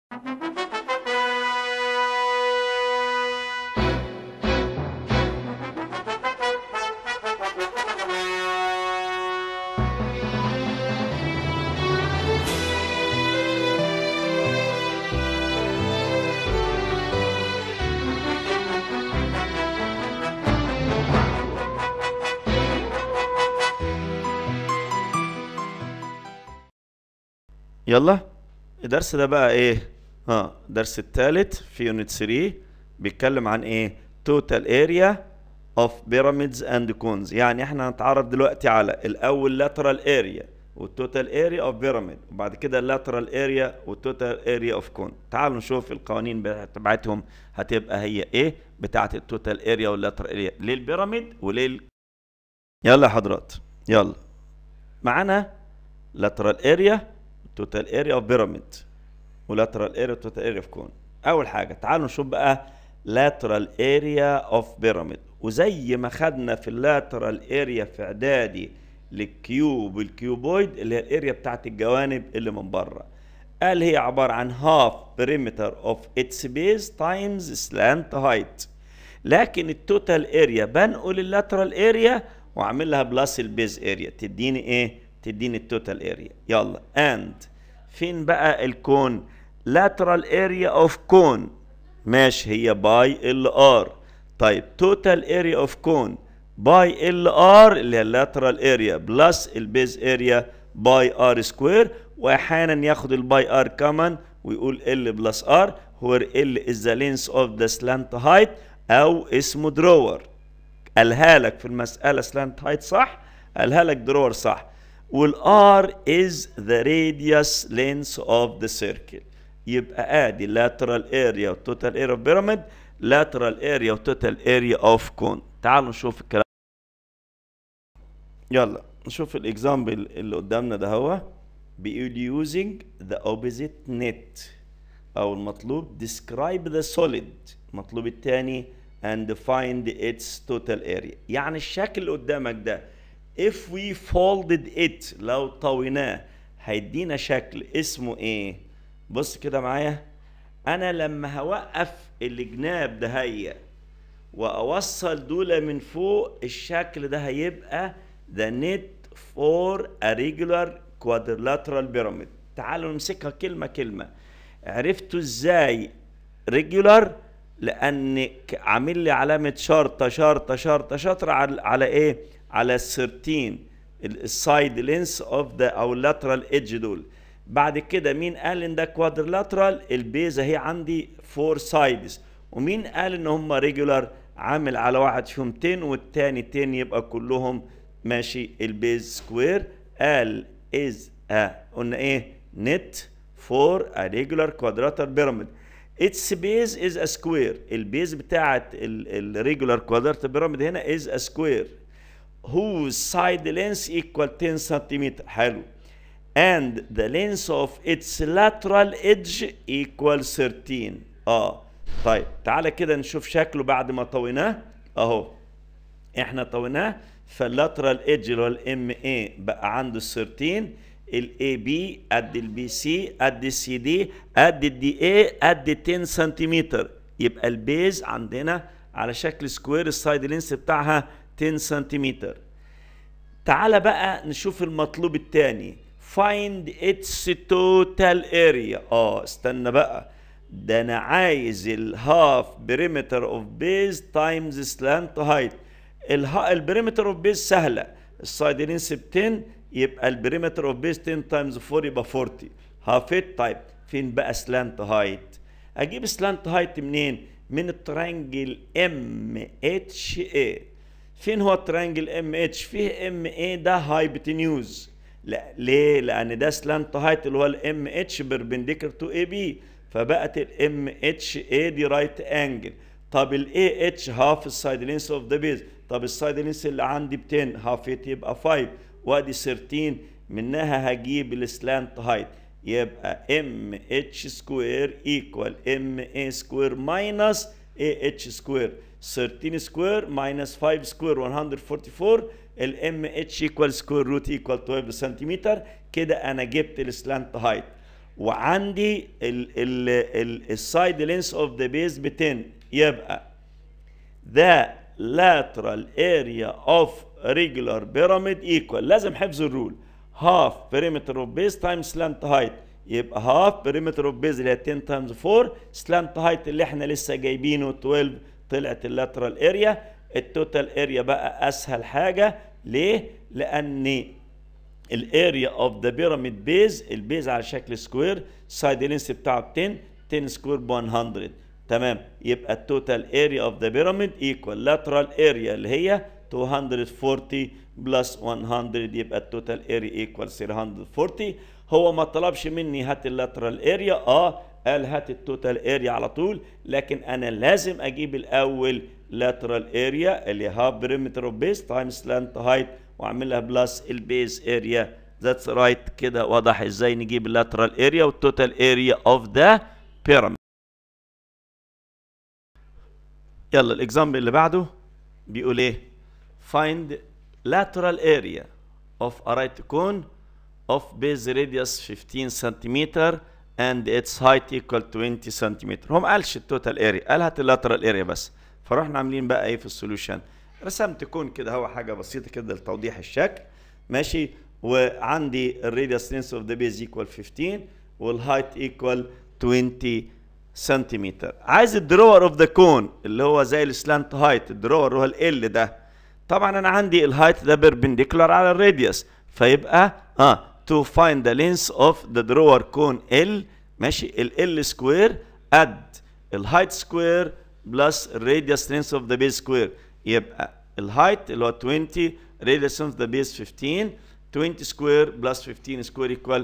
يلا الدرس ده بقى ايه ها الدرس الثالث في يونت 3 بيتكلم عن ايه total area of pyramids and cones يعني احنا هنتعرف دلوقتي على الاول lateral area والتوتال area of pyramid وبعد كده lateral area والتوتال area of cone تعالوا نشوف القوانين بتاعتهم هتبقى هي ايه بتاعت التوتال area واللاترال area للبيراميد ولل يلا يا حضرات يلا معانا lateral area total area of pyramid ولاترال area total area of cone اول حاجه تعالوا نشوف بقى lateral area of pyramid وزي ما خدنا في اللاترال area في اعدادي للكيوب والكيوبويد اللي هي الاريا بتاعت الجوانب اللي من بره قال هي عباره عن half perimeter of its base times slant height لكن التوتال اريا بنقل اللاترال اريا واعمل لها بلس البيز اريا تديني ايه تديني التوتال اريا يلا اند فين بقى الكون lateral area of cone ماشي هي باي ال ار طيب total area of cone باي ال ار اللي هي اللاترال اريا بلس البيز اريا باي ار سكوير واحيانا ياخد الباي ار كمان ويقول ال بلس ار هو ال از ذا لينس اوف ذا سلانت هايت او اسمه درور قالها لك في المساله سلانت هايت صح قالها لك درور صح والار از ذا راديوس لينس اوف ذا سيركل يبقى ادي lateral area وتوتال area of pyramid lateral area وتوتال area of cone تعالوا نشوف الكلام يلا نشوف الاكزامبل اللي قدامنا ده هو بيقول using the opposite net او المطلوب describe the solid المطلوب الثاني and find its total area يعني الشكل اللي قدامك ده if we folded it لو طويناه هيدينا شكل اسمه ايه بص كده معايا انا لما هوقف الجناب ده هي واوصل دول من فوق الشكل ده هيبقى the net for a regular quadrilateral pyramid تعالوا نمسكها كلمة كلمة عرفتوا ازاي regular لان عامل لي علامة شرطة شرطة شرطة شرطة على, على ايه على ال 13 السايد لينس اوف ذا او اللاترال ايدج دول بعد كده مين قال ان ده كوادرلاترال البيز اهي عندي فور سايدز ومين قال ان هم ريجولار عامل على واحد فيهم 10 والتاني 10 يبقى كلهم ماشي البيز سكوير قال از ا قلنا ايه نت فور ا ريجولار كوادراتر بيراميد اتس بيز از ا سكوير البيز بتاعت الريجولار كوادراتر بيراميد هنا از ا سكوير whose side length equal 10 سنتيمتر حلو and the length of its lateral edge equal 13 اه طيب تعالى كده نشوف شكله بعد ما طويناه اهو احنا طويناه فاللاترال ايدج اللي هو الام اي بقى عنده 13 الاي بي قد البي سي قد السي دي قد الدي اي قد 10 سنتيمتر يبقى البيز عندنا على شكل سكوير السايد لينس بتاعها 10 سنتيمتر تعالى بقى نشوف المطلوب الثاني find its total area اه استنى بقى ده انا عايز الهاف بريمتر اوف بيز تايمز سلانت هايت البريمتر اوف بيز سهله السايد لينس ب 10 يبقى البريمتر اوف بيز 10 تايمز 4 يبقى 40 هاف ات طيب فين بقى سلانت هايت اجيب سلانت هايت منين من الترانجل ام اتش اي فين هو الترانجل ام اتش فيه ام اي ده هايبتنيوز لا ليه لان ده سلانت هايت اللي هو الام اتش بيربنديكولار تو اي بي فبقت الام اتش اي دي رايت انجل طب الاي اتش هاف السايد لينس اوف ذا بيز طب السايد لينس اللي عندي ب 10 هاف ات يبقى 5 وادي 13 منها هجيب السلانت هايت يبقى ام اتش سكوير ايكوال ام اي سكوير ماينس اي اتش سكوير 13 سكوير ماينس 5 سكوير 144 الام اتش ايكوال سكوير روت ايكوال 12 سنتيمتر كده انا جبت السلانت هايت وعندي السايد لينس اوف ذا بيز ب 10 يبقى the lateral area of regular pyramid equal لازم حفظ الرول half perimeter of base times slant height يبقى half perimeter of base اللي هي 10 times 4 slant height اللي احنا لسه جايبينه 12 طلعت اللاترال اريا التوتال اريا بقى اسهل حاجه ليه؟ لان الاريا اوف ذا بيراميد بيز البيز على شكل سكوير سايد لينس بتاعه 10 10 سكوير ب 100 تمام يبقى التوتال اريا اوف ذا بيراميد ايكوال لاترال اريا اللي هي 240 بلس 100 يبقى التوتال اريا ايكوال 340 هو ما طلبش مني هات اللاترال اريا اه قال هات التوتال اريا على طول لكن انا لازم اجيب الاول لاترال اريا اللي هاف بريمتر اوف بيس تايمز سلانت هايت واعملها بلس البيز اريا ذاتس رايت كده واضح ازاي نجيب اللاترال اريا والتوتال اريا اوف ذا بيراميد يلا الاكزامبل اللي بعده بيقول ايه find lateral area of a right cone of base radius 15 cm and its height equal 20 cm هو ما قالش التوتال اريا قال هات اللاترال اريا بس فرحنا عاملين بقى ايه في السوليوشن رسمت كون كده هو حاجه بسيطه كده لتوضيح الشكل ماشي وعندي الراديوس لينس اوف ذا بيز ايكوال 15 والهايت ايكوال 20 سنتيمتر عايز الدرور اوف ذا كون اللي هو زي السلانت هايت الدرور هو ال ده طبعا انا عندي الهايت ده بيربنديكولار على الراديوس فيبقى اه to find the length of the drawer cone L ماشي ال L سكوير قد الهايت سكوير بلس الراديوس لينس اوف ذا بيز سكوير يبقى الهايت اللي هو 20 راديوس اوف ذا بيز 15 20 سكوير بلس 15 سكوير ايكوال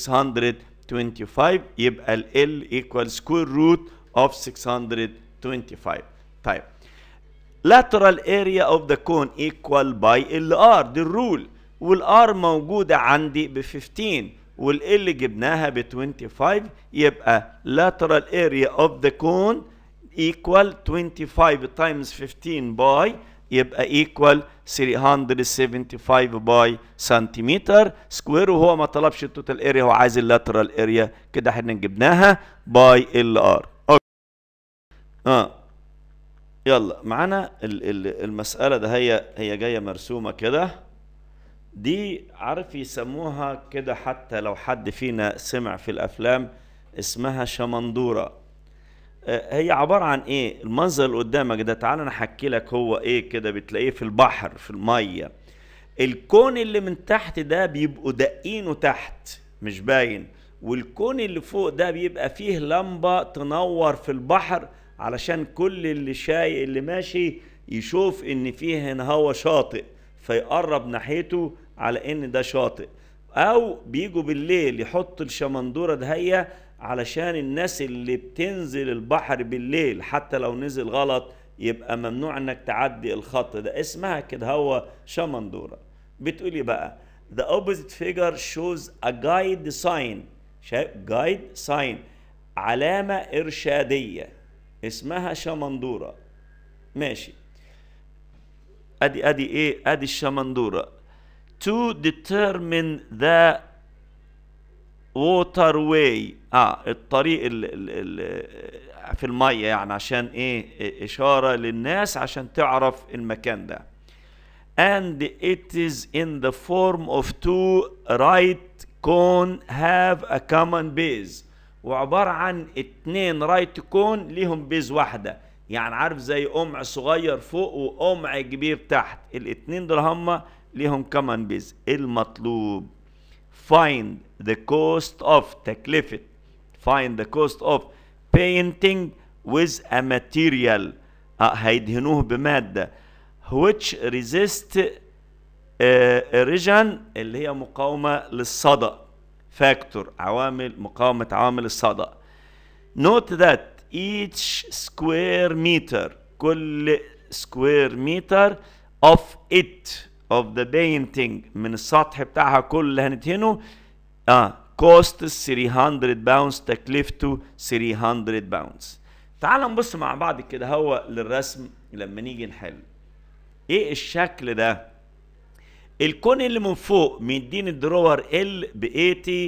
625 يبقى ال L ايكوال سكوير روت اوف 625 طيب lateral area of the cone equal by LR دي الرول والار موجوده عندي ب 15 والال جبناها ب 25 يبقى lateral area of the cone equal 25 times 15 باي يبقى equal 375 باي سنتيمتر سكوير وهو ما طلبش التوتال اريا هو عايز اللاترال اريا كده احنا جبناها باي ال ار اه يلا معانا المسألة ده هي هي جاية مرسومة كده دي عارف يسموها كده حتى لو حد فينا سمع في الأفلام اسمها شمندورة هي عبارة عن ايه المنظر اللي قدامك ده تعال انا احكي لك هو ايه كده بتلاقيه في البحر في المية الكون اللي من تحت ده بيبقوا دقينه تحت مش باين والكون اللي فوق ده بيبقى فيه لمبة تنور في البحر علشان كل اللي شاي اللي ماشي يشوف ان فيه هنا هو شاطئ فيقرب ناحيته على ان ده شاطئ او بيجوا بالليل يحط الشمندوره دهية علشان الناس اللي بتنزل البحر بالليل حتى لو نزل غلط يبقى ممنوع انك تعدي الخط ده اسمها كده هو شمندوره بتقولي بقى the opposite figure shows a guide sign شايف guide sign علامة إرشادية اسمها شمندورة ماشي ادي ادي ايه ادي الشمندورة to determine the waterway اه الطريق ال ال ال في المية يعني عشان ايه اشارة للناس عشان تعرف المكان ده and it is in the form of two right cone have a common base وعبارة عن اتنين رايت كون ليهم بيز واحدة يعني عارف زي قمع صغير فوق وقمع كبير تحت الاتنين دول هما ليهم كمان بيز المطلوب find the cost of تكلفة find the cost of painting with a material اه هيدهنوه بمادة which resist uh, erosion اللي هي مقاومة للصدأ فاكتور عوامل مقاومة عوامل الصدأ note that each square meter كل square meter of it of the painting من السطح بتاعها كل اللي هندهنه اه cost 300 باونز تكلفته 300 باونز تعال نبص مع بعض كده هو للرسم لما نيجي نحل ايه الشكل ده الكون اللي من فوق مديني الدرور ال ب 80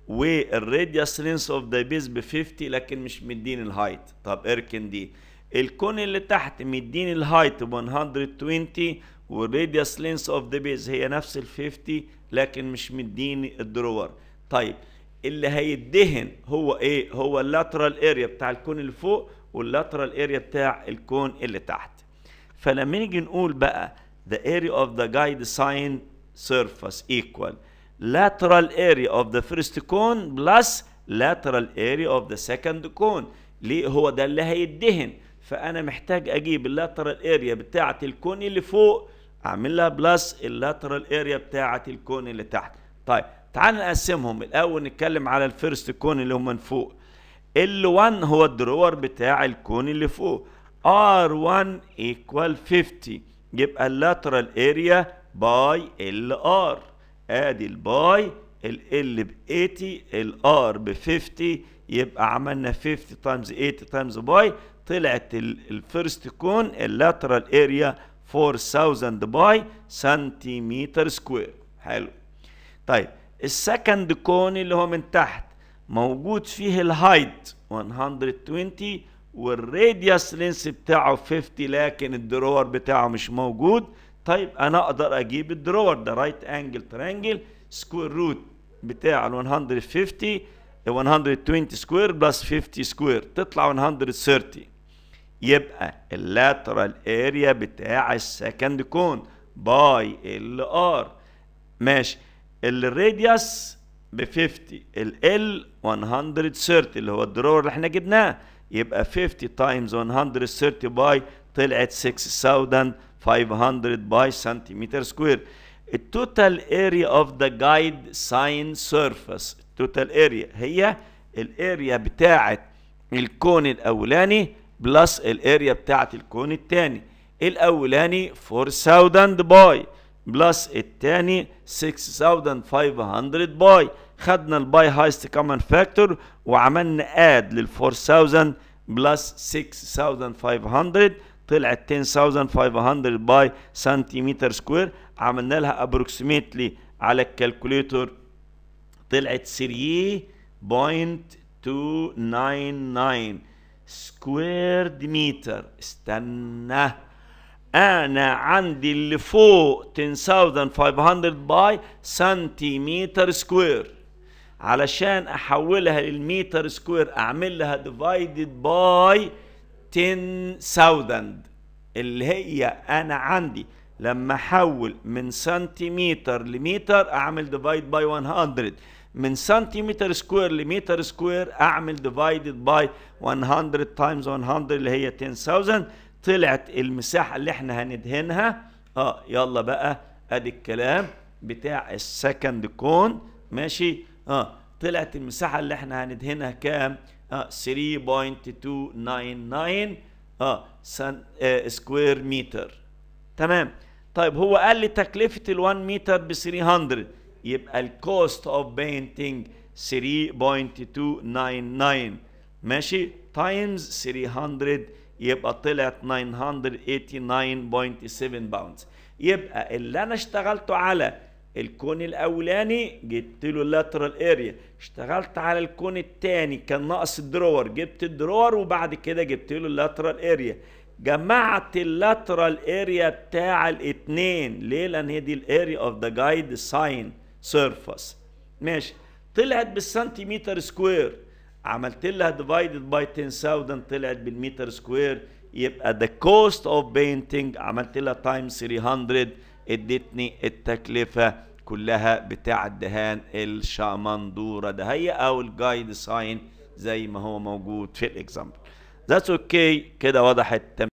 والراديوس لينس اوف ذا بيز ب 50 لكن مش مديني الهايت طب اركن دي الكون اللي تحت مديني الهايت ب 120 والراديوس لينس اوف ذا بيز هي نفس ال 50 لكن مش مديني الدرور طيب اللي هيدهن هو ايه هو اللاترال اريا بتاع الكون اللي فوق واللاترال اريا بتاع الكون اللي تحت فلما نيجي نقول بقى the area of the guide sign surface equal lateral area of the first cone plus lateral area of the second cone ليه هو ده اللي هيدهن فانا محتاج اجيب اللاترال اريا بتاعه الكون اللي فوق اعمل لها بلس اللاترال اريا بتاعه الكون اللي تحت طيب تعال نقسمهم الاول نتكلم على الفيرست كون اللي هم من فوق ال1 هو الدرور بتاع الكون اللي فوق R1 equal 50 يبقى اللاترال اريا باي ال ار ادي الباي ال ال ب 80 الار ب 50 يبقى عملنا 50 تايمز 80 تايمز باي طلعت الفيرست كون اللاترال اريا 4000 باي سنتيمتر سكوير حلو طيب السكند كون اللي هو من تحت موجود فيه الهايت 120 والراديوس لينس بتاعه 50 لكن الدرور بتاعه مش موجود طيب انا اقدر اجيب الدرور ده رايت انجل ترانجل سكوير روت بتاع ال 150 120 سكوير بلس 50 سكوير تطلع 130 يبقى اللاترال اريا بتاع السكند كون باي ال ار ماشي الراديوس ب 50 ال ال 130 اللي هو الدرور اللي احنا جبناه يبقى 50 تايمز 130 باي طلعت 6500 باي سنتيمتر سكوير التوتال اريا اوف ذا جايد ساين سيرفيس التوتال اريا هي الاريا بتاعه الكون الاولاني بلس الاريا بتاعه الكون الثاني الاولاني 4000 باي بلس الثاني 6500 باي خدنا الباي هايست كومن فاكتور وعملنا اد لل 4000 بلس 6500 طلعت 10500 باي سنتيمتر سكوير عملنا لها ابروكسيميتلي على الكالكوليتور طلعت 3.299 سكويرد متر استنى انا عندي اللي فوق 10500 باي سنتيمتر سكوير علشان احولها للمتر سكوير اعمل لها ديفايدد باي 10000 اللي هي انا عندي لما احول من سنتيمتر لمتر اعمل ديفايد باي 100 من سنتيمتر سكوير لمتر سكوير اعمل ديفايدد باي 100 تايمز 100 اللي هي 10000 طلعت المساحه اللي احنا هندهنها اه يلا بقى ادي الكلام بتاع السكند كون ماشي اه طلعت المساحه اللي احنا هندهنها كام اه 3.299 اه سن آه سكوير متر تمام طيب هو قال لي تكلفه ال1 متر ب 300 يبقى الكوست اوف بينتنج 3.299 ماشي تايمز 300 يبقى طلعت 989.7 باوندز يبقى اللي انا اشتغلته على الكون الاولاني جبت له اللاترال اريا اشتغلت على الكون الثاني كان ناقص الدرور جبت الدرور وبعد كده جبت له اللاترال اريا جمعت اللاترال اريا بتاع الاثنين ليه لان هي دي الاريا اوف ذا جايد ساين سيرفيس ماشي طلعت بالسنتيمتر سكوير عملت لها ديفايدد باي 10000 طلعت بالمتر سكوير يبقى ذا كوست اوف بينتنج عملت لها تايم 300 ادتني التكلفه كلها بتاع الدهان الشامندوره دهية او الجايد ساين زي ما هو موجود في الاكزامبل ذاتس اوكي كده وضحت